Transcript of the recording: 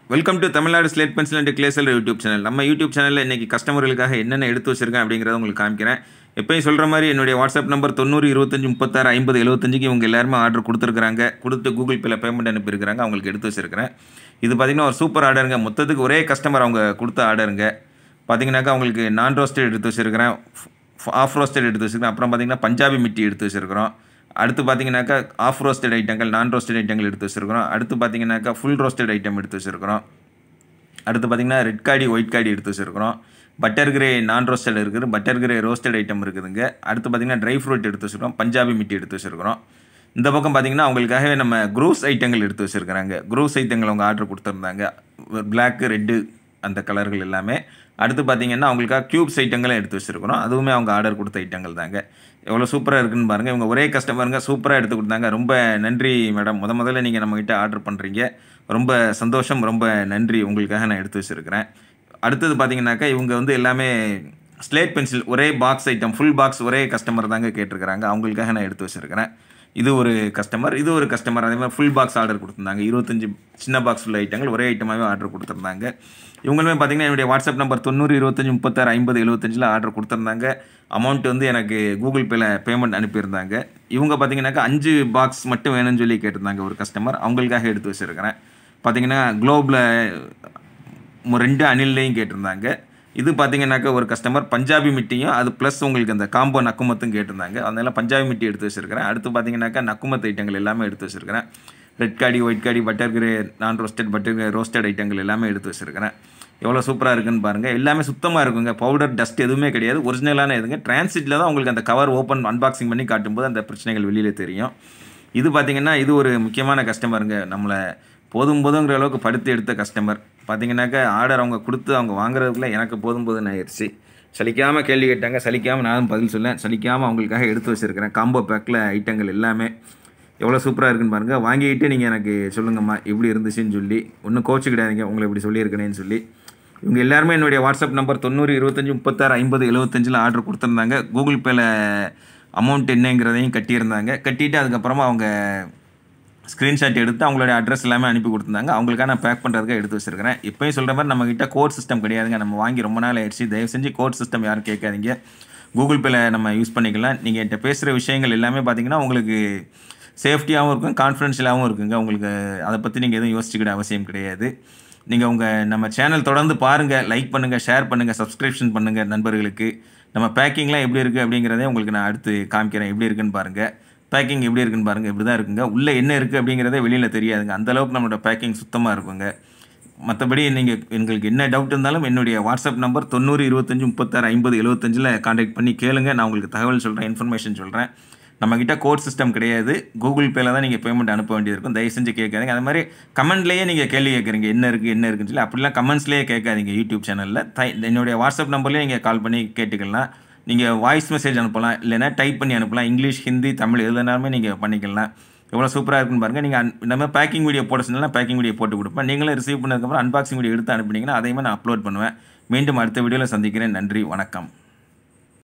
welcome to Tamil Nadu slate pencil and கிளேசல் YouTube channel நம்ம YouTube சேனலில் இன்றைக்கி கஸ்டமர்களுக்காக என்னென்ன எடுத்து வச்சிருக்கேன் அப்படிங்கிறத உங்களுக்கு காமிக்கிறேன் எப்பயும் சொல்கிற மாதிரி என்னுடைய வாட்ஸ்அப் நம்பர் தொண்ணூறு இருபத்தஞ்சி முப்பத்தாறு ஐம்பது எழுபத்தஞ்சுக்கு இவங்க எல்லாருமே ஆர்டர் கொடுத்துருக்காங்க கொடுத்து கூகுள் பேல பேமெண்ட் அனுப்பியிருக்கிறாங்க அவங்களுக்கு எடுத்து வச்சிருக்கிறேன் இது பார்த்திங்கன்னா ஒரு சூப்பர் ஆர்டருங்க மொத்தத்துக்கு ஒரே கஸ்டமர் அவங்க கொடுத்த ஆர்டருங்க பார்த்தீங்கன்னாக்கா அவங்களுக்கு நான் ரோஸ்டட் எடுத்து வச்சிருக்கிறேன் ஆஃப் ரோஸ்டட் எடுத்து வச்சிருக்கிறேன் அப்புறம் பார்த்தீங்கன்னா பஞ்சாபி மிட்டி எடுத்து வச்சிருக்கிறோம் அடுத்து பார்த்தீங்கன்னாக்கா ஆஃப் ரோஸ்டட் ஐட்டங்கள் நான் ரோஸ்டட் ஐட்டங்கள் எடுத்து வச்சிருக்கிறோம் அடுத்து பார்த்தீங்கன்னாக்கா ஃபுல் ரோஸ்டட் ஐட்டம் எடுத்து வச்சிருக்கிறோம் அடுத்து பார்த்தீங்கன்னா ரெட் காடி ஒயிட் காடி எடுத்து வச்சிருக்கிறோம் பட்டர் கிரே நான் ரோஸ்டட் இருக்குது பட்டர் கிரே ரோஸ்டட் ஐட்டம் இருக்குதுங்க அடுத்து பார்த்தீங்கன்னா ட்ரை ஃப்ரூட் எடுத்து வச்சிருக்கோம் பஞ்சாபி மிட்டி எடுத்து வச்சிருக்கிறோம் இந்த பக்கம் பார்த்தீங்கன்னா அவங்களுக்காகவே நம்ம குரூஸ் ஐட்டங்கள் எடுத்து வச்சிருக்கிறாங்க குரூஸ் ஐட்டங்கள் அவங்க ஆர்டர் கொடுத்துருந்தாங்க பிளாக்கு ரெட்டு அந்த கலர்கள் எல்லாமே அடுத்து பார்த்தீங்கன்னா அவங்களுக்காக க்யூப்ஸ் ஐட்டங்களும் எடுத்து வச்சிருக்கிறோம் அதுவுமே அவங்க ஆர்டர் கொடுத்த ஐட்டங்கள் தாங்க எவ்வளோ சூப்பராக இருக்குன்னு பாருங்கள் இவங்க ஒரே கஸ்டமருங்க சூப்பராக எடுத்து கொடுத்தாங்க ரொம்ப நன்றி மேடம் முத முதல்ல நீங்கள் நம்மக்கிட்ட ஆர்டர் பண்ணுறீங்க ரொம்ப சந்தோஷம் ரொம்ப நன்றி உங்களுக்காக நான் எடுத்து வச்சுருக்கிறேன் அடுத்தது பார்த்தீங்கன்னாக்கா இவங்க வந்து எல்லாமே ஸ்லேட் பென்சில் ஒரே பாக்ஸ் ஐட்டம் ஃபுல் பாக்ஸ் ஒரே கஸ்டமர் தாங்க கேட்டிருக்கிறாங்க அவங்களுக்காக நான் எடுத்து வச்சுருக்கிறேன் இது ஒரு கஸ்டமர் இது ஒரு கஸ்டமர் அதே மாதிரி ஃபுல் பாக்ஸ் ஆர்டர் கொடுத்துருந்தாங்க இருபத்தஞ்சி சின்ன பாக்ஸ் உள்ள ஐட்டங்கள் ஒரே ஐட்டமாகவே ஆர்டர் கொடுத்துருந்தாங்க இவங்களுமே பார்த்தீங்கன்னா என்னுடைய வாட்ஸ்அப் நம்பர் தொண்ணூறு இருபத்தஞ்சி முப்பத்தாறு ஐம்பது எழுபத்தஞ்சில் ஆர்டர் கொடுத்துருந்தாங்க அமௌண்ட் வந்து எனக்கு கூகுள் பேல பேமெண்ட் அனுப்பியிருந்தாங்க இவங்க பார்த்தீங்கன்னாக்கா அஞ்சு பாக்ஸ் மட்டும் வேணும்னு சொல்லி கேட்டிருந்தாங்க ஒரு கஸ்டமர் அவங்களுக்காக எடுத்து வச்சுருக்கிறேன் பார்த்தீங்கன்னா குளோபில் ரெண்டு அணில்லையும் கேட்டிருந்தாங்க இது பார்த்தீங்கன்னாக்கா ஒரு கஸ்டமர் பஞ்சாபி மிட்டியும் அது ப்ளஸ் உங்களுக்கு அந்த காம்போ நக்குமத்தும் கேட்டிருந்தாங்க அதனால பஞ்சாபி மிட்டி எடுத்து வச்சிருக்கிறேன் அடுத்து பார்த்தீங்கன்னாக்கா நக்குமத் ஐட்டங்கள் எல்லாமே எடுத்து வச்சிருக்கிறேன் ரெட் காடி ஒயிட் காடி butter grey non roasted butter grey roasted ஐட்டங்கள் எல்லாமே எடுத்து வச்சிருக்கிறேன் எவ்வளோ சூப்பராக இருக்குன்னு பாருங்கள் எல்லாமே சுத்தமாக இருக்குங்க பவுடர் டஸ்ட் எதுவுமே கிடையாது ஒரிஜினலான எதுங்க டிரான்சிட்டில் தான் உங்களுக்கு அந்த கவர் ஓப்பன் அன்பாக்சிங் பண்ணி காட்டும்போது அந்த பிரச்சனைகள் வெளியில் தெரியும் இது பார்த்தீங்கன்னா இது ஒரு முக்கியமான கஸ்டமருங்க நம்மளை போதும் போதுங்கிற அளவுக்கு படுத்து எடுத்த கஸ்டமர் பார்த்தீங்கன்னாக்கா ஆர்டர் அவங்க கொடுத்து அவங்க வாங்குறதுக்குள்ள எனக்கு போதும் போதும்னு ஆயிடுச்சு சலிக்காமல் கேள்வி கேட்டாங்க சலிக்காமல் நானும் பதில் சொல்லேன் சலிக்காமல் அவங்களுக்காக எடுத்து வச்சுருக்கிறேன் காம்போ பேக்கில் ஐட்டங்கள் எல்லாமே எவ்வளோ சூப்பராக இருக்குன்னு பாருங்கள் வாங்கிக்கிட்டு நீங்கள் எனக்கு சொல்லுங்கம்மா எப்படி இருந்துச்சுன்னு சொல்லி ஒன்றும் கோச்சுக்கிடாதீங்க உங்களை இப்படி சொல்லியிருக்கேனேன்னு சொல்லி இவங்க எல்லாருமே என்னுடைய வாட்ஸ்அப் நம்பர் தொண்ணூறு இருபத்தஞ்சி முப்பத்தாறு ஐம்பது எழுபத்தஞ்சில் ஆர்டர் கொடுத்துருந்தாங்க கூகுள் பேல அமௌண்ட் என்னங்கிறதையும் கட்டியிருந்தாங்க கட்டிட்டு அதுக்கப்புறமா அவங்க ஸ்க்ரீன்ஷாட் எடுத்து அவங்களுடைய அட்ரஸ் எல்லாமே அனுப்பி கொடுத்துருந்தாங்க அவங்களுக்காக நான் பேக் பண்ணுறதுக்கு எடுத்து வச்சிருக்கிறேன் இப்போயும் சொல்கிற மாதிரி நம்மக்கிட்ட கோட் சிஸ்டம் கிடையாதுங்க நம்ம வாங்கி ரொம்ப நாள் ஆயிடுச்சு தயவு செஞ்சு கோட் சிஸ்டம் யாரும் கேட்காதீங்க கூகுள் பேல நம்ம யூஸ் பண்ணிக்கலாம் நீங்கள் என்கிட்ட பேசுகிற விஷயங்கள் எல்லாமே பார்த்தீங்கன்னா உங்களுக்கு சேஃப்டியாகவும் இருக்கும் கான்ஃபிடென்ஷியலாகவும் இருக்குங்க உங்களுக்கு அதை பற்றி நீங்கள் எதுவும் யோசிச்சுக்கிட அவசியம் கிடையாது நீங்கள் உங்கள் நம்ம சேனல் தொடர்ந்து பாருங்கள் லைக் பண்ணுங்கள் ஷேர் பண்ணுங்கள் சப்ஸ்கிரிப்ஷன் பண்ணுங்கள் நண்பர்களுக்கு நம்ம பேக்கிங்லாம் எப்படி இருக்குது அப்படிங்கிறதே உங்களுக்கு நான் அடுத்து காமிக்கிறேன் எப்படி இருக்குன்னு பாருங்கள் பேக்கிங் எப்படி இருக்குன்னு பாருங்கள் இப்படி தான் இருக்குங்க உள்ளே என்ன இருக்குது அப்படிங்கிறதே வெளியில் தெரியாதுங்க அந்தளவுக்கு நம்மளோட பேக்கிங் சுத்தமாக இருக்குங்க மற்றபடி நீங்கள் எங்களுக்கு என்ன டவுட் இருந்தாலும் என்னுடைய வாட்ஸ்அப் நம்பர் தொண்ணூறு இருபத்தஞ்சி முப்பத்தாறு ஐம்பது எழுபத்தஞ்சில் காண்டாக்ட் பண்ணி கேளுங்க நான் உங்களுக்கு தகவல் சொல்கிறேன் இன்ஃபர்மேஷன் சொல்கிறேன் நம்மக்கிட்ட கோட் சிஸ்டம் கிடையாது கூகுள் பேல தான் நீங்கள் பேமெண்ட் அனுப்ப வேண்டியது இருக்கும் தயவு செஞ்சு கேட்காதீங்க அது மாதிரி கமெண்ட்லேயே நீங்கள் கேள்வி கேட்குறீங்க என்ன இருக்குது என்ன இருக்குன்னு சொல்லி அப்படிலாம் கமெண்ட்ஸ்லேயே கேட்காதீங்க யூடியூப் சேனலில் தை என்னுடைய வாட்ஸ்அப் நம்பர்லேயே நீங்கள் கால் பண்ணி கேட்டுக்கலாம் நீங்கள் வாய்ஸ் மெசேஜ் அனுப்பலாம் இல்லைனா டைப் பண்ணி அனுப்பலாம் இங்கிலீஷ் ஹிந்தி தமிழ் எதுனாலுமே நீங்கள் பண்ணிக்கலாம் எவ்வளோ சூப்பராக இருக்குன்னு பாருங்கள் நீங்கள் நம்ம பேக்கிங் வீடியோ போட சொன்னால் பேக்கிங் வீடியோ போட்டு கொடுப்பேன் நீங்களே ரிசீவ் பண்ணதுக்கப்புறம் அன்பாக்சிங் வீடியோ எடுத்து அனுப்பினீங்கன்னா அதையுமே நான் அப்லோட் பண்ணுவேன் மீண்டும் அடுத்த வீடியோவில் சந்திக்கிறேன் நன்றி வணக்கம்